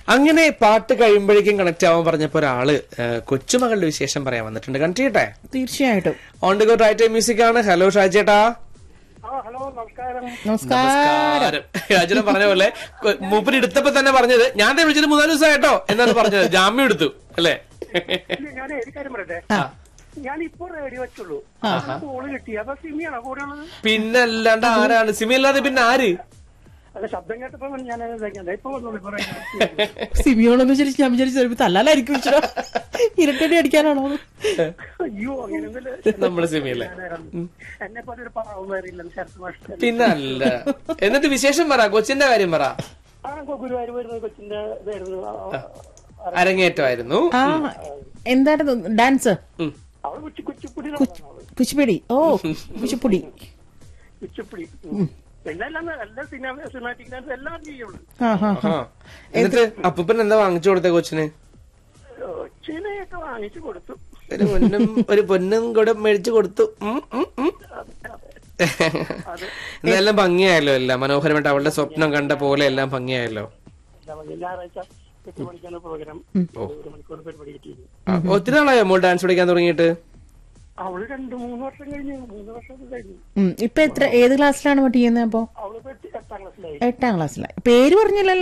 അങ്ങനെ പാട്ട് കഴിയുമ്പോഴേക്കും കണക്ട് ആവാൻ പറഞ്ഞപ്പോ ഒരാള് ആ, കൊച്ചുമകളുടെ വിശേഷം പറയാൻ വന്നിട്ടുണ്ട് കണക്ട് ചെയ്യട്ടെ തീർച്ചയായിട്ടും on to go right music ആണ് ഹലോ ഷാജേട്ടാ ആ ഹലോ നമസ്കാരം നമസ്കാരം രാജന പറഞ്ഞ പോലെ കൊ- മൂപ്പര് എടുത്തപ്പോ തന്നെ പറഞ്ഞത് ഞാൻ ദേ വിളിച്ചിട്ട് മൂന്നാല് ദിവസം കേട്ടോ എന്നാണ് പറഞ്ഞത് ജാമ്യം എടുത്തു അല്ലേ ഇല്ല, ഞാൻ ഒരു കാര്യം പറയട്ടെ ഞാൻ ഇപ്പോൾ റേഡിയോ വെച്ചുള്ളൂ കോള് കിട്ടി അപ്പൊ സിമിയാണോ കൂടെ ഉള്ളത് പിന്നെ അല്ലാണ്ട് ആരാണ് സിമി അല്ലാതെ പിന്നെ ആര് അല്ല ശബ്ദം കേട്ടപ്പോ ഞാൻ ഇതാക്കിയതാ. ഇപ്പൊ വന്നോളൂ ഇപ്പൊ radio. സിമിയോണെന്ന് വിചാരിച്ച് ഞാൻ വിചാരിച്ചു ചിലപ്പോ തല്ലാലായിരിക്കും ഈശ്വരാ. ഇരട്ടടി അടിക്കാനാണോ അയ്യോ അങ്ങനെയൊന്നുമില്ല നമ്മുടെ സിമി അല്ലേ എന്നെ പോലെ ഒരു പാവം വരില്ല ശരത് മാഷ്ടർ പിന്നെ അല്ല എന്നിട്ട് വിശേഷം പറ കൊച്ചിന്റെ കാര്യം പറ ആ ഗുരുവായൂർ വരുന്ന കൊച്ചിന്റെ ഇതായിരുന്നു ആ, ആ, അരങ്ങേറ്റമായിരുന്നു ആ എന്തായിരുന്നു ഡാൻസ് ഉം. അവള് കുച്ചി കുച്ചിപ്പുടി കുച്ചിപ്പിടി ഓ കുച്ചിപ്പുടി കുച്ചിപ്പുടി എല്ലാം എല്ലാ സിനിമ സിനിമാറ്റിക് ഡാൻസ് എല്ലാം ചെയ്യുള്ളൂ ആ ഹാ ആ. എന്നിട്ട് അപ്പൂപ്പൻ എന്താ വാങ്ങിച്ചു കൊടുത്തേ കൊച്ചിന് കൊച്ചിനെയൊക്കെ വാങ്ങിച്ചു കൊടുത്തു ഒരു പൊന്നും ഒരു പൊന്നും കൂടെ മേടിച്ചു കൊടുത്തു ഉം, ഉം, ഉം. ഇതെല്ലാം ഭംഗിയായല്ലോ എല്ലാം മനോഹരമായിട്ട് അവളുടെ സ്വപ്നം കണ്ട പോലെ എല്ലാം ഭംഗിയായല്ലോ എന്താ പറയുക, ഞായറാഴ്ച എട്ട് മണിക്കാണ് പ്രോഗ്രാം ഒരു മണിക്കൂർ പരിപാടി കിട്ടിയത് ആ, ഒത്തിരി നാളായോ മോൾ ഡാൻസ് പഠിക്കാൻ തുടങ്ങിയിട്ട് അവള് രണ്ടു മൂന്ന് വർഷം കഴിഞ്ഞു മൂന്ന് വർഷം കഴിഞ്ഞു ഉം. ഇപ്പൊ എത്ര ഏത് ക്ലാസ്സിലാണ് പഠിക്കുന്നത് അപ്പൊ അവള് ഇപ്പൊ എട്ട്- എട്ടാം ക്ലാസ്സിലായി എട്ടാം ക്ലാസ്സിലായി പേര് പറഞ്ഞില്ലല്ലോ